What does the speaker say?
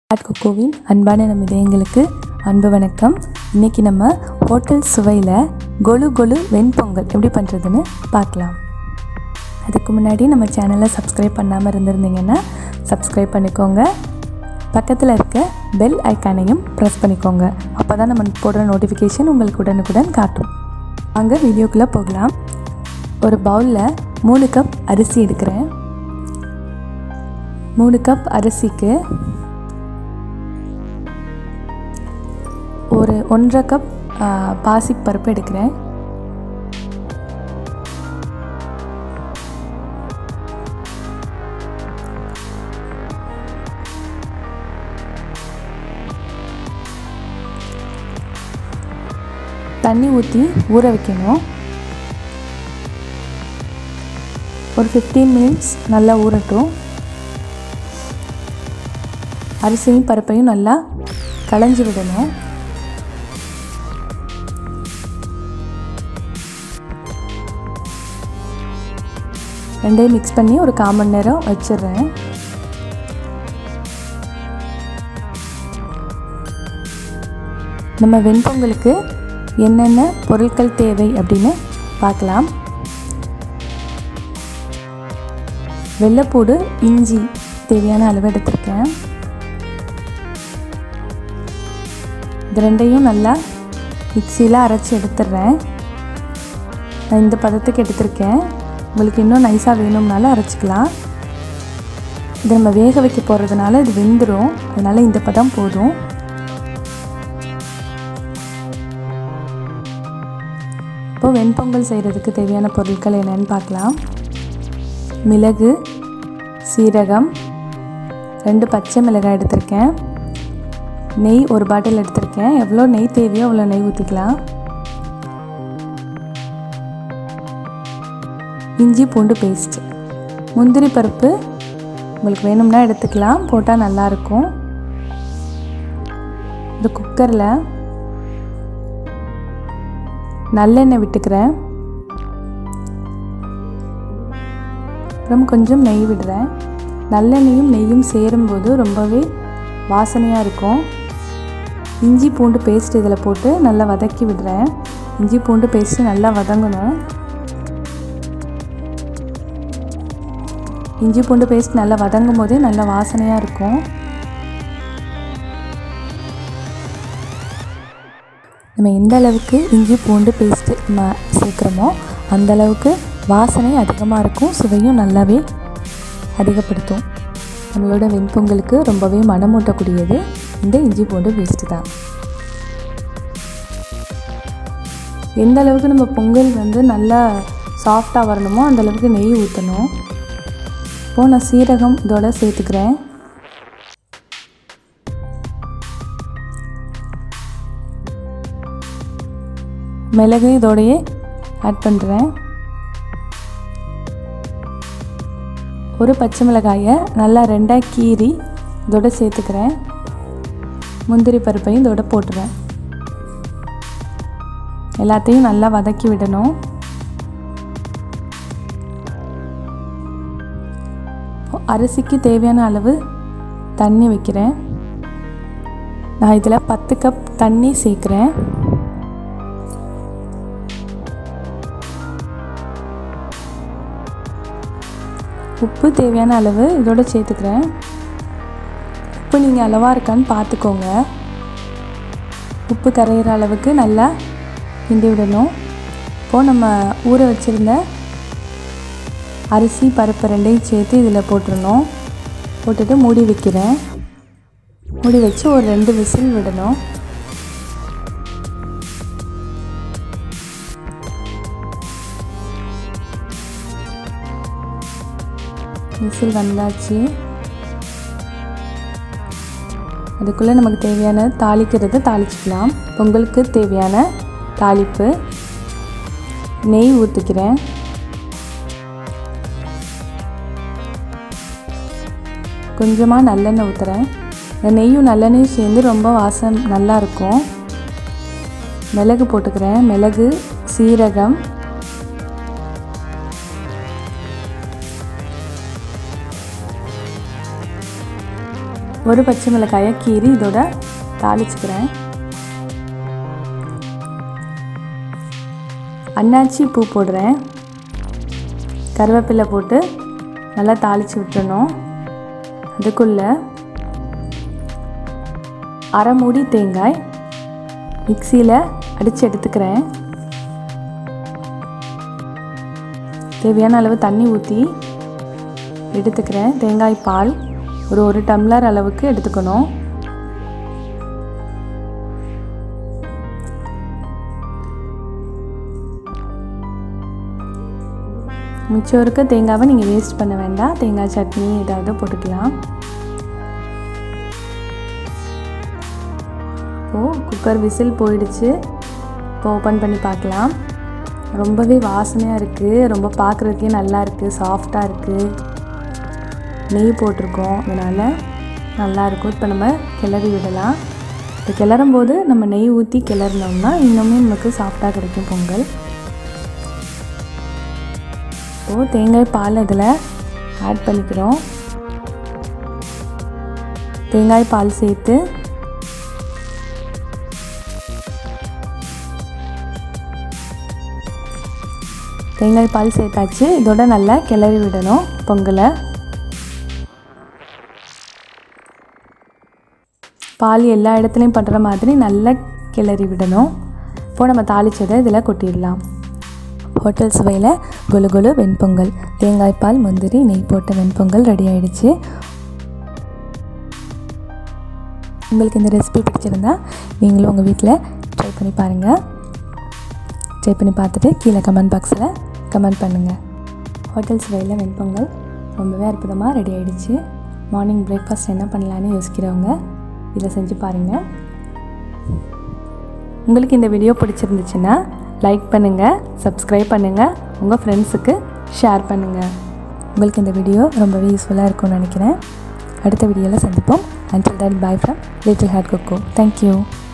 add குக்கோவின் அன்பான நம் இதயங்களுக்கு அன்பு வணக்கம் இன்றைக்கி நம்ம ஹோட்டல் சுவையில் கொலு கொலு வெண்பொங்கல் எப்படி பண்ணுறதுன்னு பார்க்கலாம் அதுக்கு முன்னாடி நம்ம சேனலை சப்ஸ்கிரைப் பண்ணாமல் இருந்திருந்தீங்கன்னா சப்ஸ்கிரைப் பண்ணிக்கோங்க பக்கத்தில் இருக்க பெல் ஐக்கானையும் ப்ரெஸ் பண்ணிக்கோங்க அப்போ தான் நம்ம போடுற நோட்டிஃபிகேஷன் உங்களுக்கு உடனுக்குடன் காட்டும் வாங்க வீடியோக்குள்ளே போகலாம் ஒரு பவுலில் மூணு கப் அரிசி எடுக்கிறேன் மூணு கப் அரிசிக்கு ஒரு ஒன்றரை கப் பாசிப்பருப்பு எடுக்கிறேன் தண்ணி ஊற்றி ஊற வைக்கணும் ஒரு ஃபிஃப்டீன் மினிட்ஸ் நல்லா ஊறட்டும் அரிசியும் பருப்பையும் நல்லா களைஞ்சி விடணும் ரெண்டையும் மிக்ஸ் பண்ணி ஒரு கால் மணி நேரம் வச்சிடுறேன் நம்ம வெண்பொங்கலுக்கு என்னென்ன பொருட்கள் தேவை அப்படின்னு பார்க்கலாம் வெள்ளைப்பூடு இஞ்சி தேவையான அளவு எடுத்திருக்கேன் இது ரெண்டையும் நல்லா மிக்சியில் அரைச்சி எடுத்துடுறேன் நான் இந்த பதத்துக்கு எடுத்திருக்கேன் உங்களுக்கு இன்னும் நைஸாக வேணும்னாலும் அரைச்சிக்கலாம் இது நம்ம வேக வைக்க போகிறதுனால இது வெந்துடும் அதனால் இந்த பதம் போதும் இப்போ வெண்பொங்கல் செய்கிறதுக்கு தேவையான பொருட்கள் என்னென்னு பார்க்கலாம் மிளகு சீரகம் ரெண்டு பச்சை மிளகாய் எடுத்திருக்கேன் நெய் ஒரு பாட்டில் எடுத்திருக்கேன் எவ்வளோ நெய் தேவையோ அவ்வளோ நெய் ஊற்றிக்கலாம் இஞ்சி பூண்டு பேஸ்ட் முந்திரி பருப்பு உங்களுக்கு வேணும்னா எடுத்துக்கலாம் போட்டால் நல்லாயிருக்கும் இந்த குக்கரில் நல்லெண்ணெய் விட்டுக்கிறேன் அப்புறம் கொஞ்சம் நெய் விடுறேன் நல்லெண்ணெயும் நெய்யும் சேரும்போது ரொம்பவே வாசனையாக இருக்கும் இஞ்சி பூண்டு பேஸ்ட் இதில் போட்டு நல்லா வதக்கி விடுறேன் இஞ்சி பூண்டு பேஸ்ட்டு நல்லா வதங்கணும் இஞ்சி பூண்டு பேஸ்ட் நல்லா வதங்கும் போதே நல்லா வாசனையாக இருக்கும் நம்ம எந்த அளவுக்கு இஞ்சி பூண்டு பேஸ்ட்டு நம்ம சேர்க்குறோமோ அந்த அளவுக்கு வாசனை அதிகமாக இருக்கும் சுவையும் நல்லாவே அதிகப்படுத்தும் நம்மளோட வெண்பொங்கலுக்கு ரொம்பவே மனமூட்டக்கூடியது இந்த இஞ்சி பூண்டு பேஸ்ட்டு தான் எந்த அளவுக்கு நம்ம பொங்கல் வந்து நல்லா சாஃப்டாக வரணுமோ அந்த அளவுக்கு நெய் ஊற்றணும் இப்போது நான் சீரகம் இதோட சேர்த்துக்கிறேன் மிளகு இதோடையே ஆட் பண்ணுறேன் ஒரு பச்சை மிளகாயை நல்லா ரெண்டாக கீறி இதோட சேர்த்துக்கிறேன் முந்திரி பருப்பையும் இதோட போட்டுறேன் எல்லாத்தையும் நல்லா வதக்கி விடணும் அரிசிக்கு தேவையான அளவு தண்ணி வைக்கிறேன் நான் இதில் பத்து கப் தண்ணி சேர்க்குறேன் உப்பு தேவையான அளவு இதோட சேர்த்துக்கிறேன் உப்பு நீங்கள் அளவாக இருக்கான்னு பார்த்துக்கோங்க உப்பு கரையிற அளவுக்கு நல்லா கிண்டி விடணும் இப்போது நம்ம ஊற வச்சுருந்த அரிசி பருப்பு ரெண்டையும் சேர்த்து இதில் போட்டுடணும் போட்டுட்டு மூடி வைக்கிறேன் மூடி வச்சு ஒரு ரெண்டு விசில் விடணும் விசில் வந்தாச்சு அதுக்குள்ளே நமக்கு தேவையான தாளிக்கிறத தாளிச்சிக்கலாம் பொங்கலுக்கு தேவையான தாளிப்பு நெய் ஊற்றிக்கிறேன் கொஞ்சமாக நல்லெண்ணெய் ஊற்றுறேன் இந்த நெய்யும் நல்லெண்ணெயும் சேர்ந்து ரொம்ப வாசம் நல்லா இருக்கும் மிளகு போட்டுக்கிறேன் மிளகு சீரகம் ஒரு பச்சை மிளகாயை கீறி இதோட தாளிச்சுக்கிறேன் அன்னாச்சி பூ போடுறேன் கருவேப்பிலை போட்டு நல்லா தாளித்து விட்டுறணும் அதுக்குள்ளே அரை மூடி தேங்காய் மிக்சியில் அடித்து எடுத்துக்கிறேன் தேவையான அளவு தண்ணி ஊற்றி எடுத்துக்கிறேன் தேங்காய் பால் ஒரு ஒரு டம்ளர் அளவுக்கு எடுத்துக்கணும் மிச்சம் இருக்க தேங்காவை நீங்கள் வேஸ்ட் பண்ண வேண்டாம் தேங்காய் சட்னி ஏதாவது போட்டுக்கலாம் இப்போது குக்கர் விசில் போயிடுச்சு இப்போ ஓப்பன் பண்ணி பார்க்கலாம் ரொம்பவே வாசனையாக இருக்குது ரொம்ப பார்க்குறதுக்கே நல்லா இருக்குது சாஃப்டாக இருக்குது நெய் போட்டிருக்கோம் அதனால் நல்லாயிருக்கும் இப்போ நம்ம கிளறி விடலாம் இப்போ கிளறும் போது நம்ம நெய் ஊற்றி கிளறினோம்னா இன்னுமே நமக்கு சாஃப்டாக கிடைக்கும் பொங்கல் இப்போது தேங்காய் பால் அதில் ஆட் பண்ணிக்கிறோம் தேங்காய் பால் சேர்த்து தேங்காய் பால் சேர்த்தாச்சு இதோட நல்லா கிளறி விடணும் பொங்கலை பால் எல்லா இடத்துலையும் பண்ணுற மாதிரி நல்லா கிளறி விடணும் இப்போது நம்ம தாளித்ததை இதில் கொட்டிடலாம் ஹோட்டல் சுவையில் கொலு கொலு வெண்பொங்கல் தேங்காய் பால் முந்திரி நெய் போட்ட வெண்பொங்கல் ரெடி ஆயிடுச்சு உங்களுக்கு இந்த ரெசிபி பிடிச்சிருந்தா நீங்களும் உங்கள் வீட்டில் ட்ரை பண்ணி பாருங்கள் ட்ரை பண்ணி பார்த்துட்டு கீழே கமெண்ட் பாக்ஸில் கமெண்ட் பண்ணுங்கள் ஹோட்டல் சுவையில் வெண்பொங்கல் ரொம்பவே அற்புதமாக ரெடி ஆகிடுச்சு மார்னிங் பிரேக்ஃபாஸ்ட் என்ன பண்ணலான்னு யோசிக்கிறவங்க இதை செஞ்சு பாருங்கள் உங்களுக்கு இந்த வீடியோ பிடிச்சிருந்துச்சுன்னா லைக் பண்ணுங்கள் சப்ஸ்கிரைப் பண்ணுங்கள் உங்கள் ஃப்ரெண்ட்ஸுக்கு ஷேர் பண்ணுங்கள் உங்களுக்கு இந்த வீடியோ ரொம்பவே யூஸ்ஃபுல்லாக இருக்கும்னு நினைக்கிறேன் அடுத்த வீடியோவில் சந்திப்போம் until that bye from little heart cuckoo thank you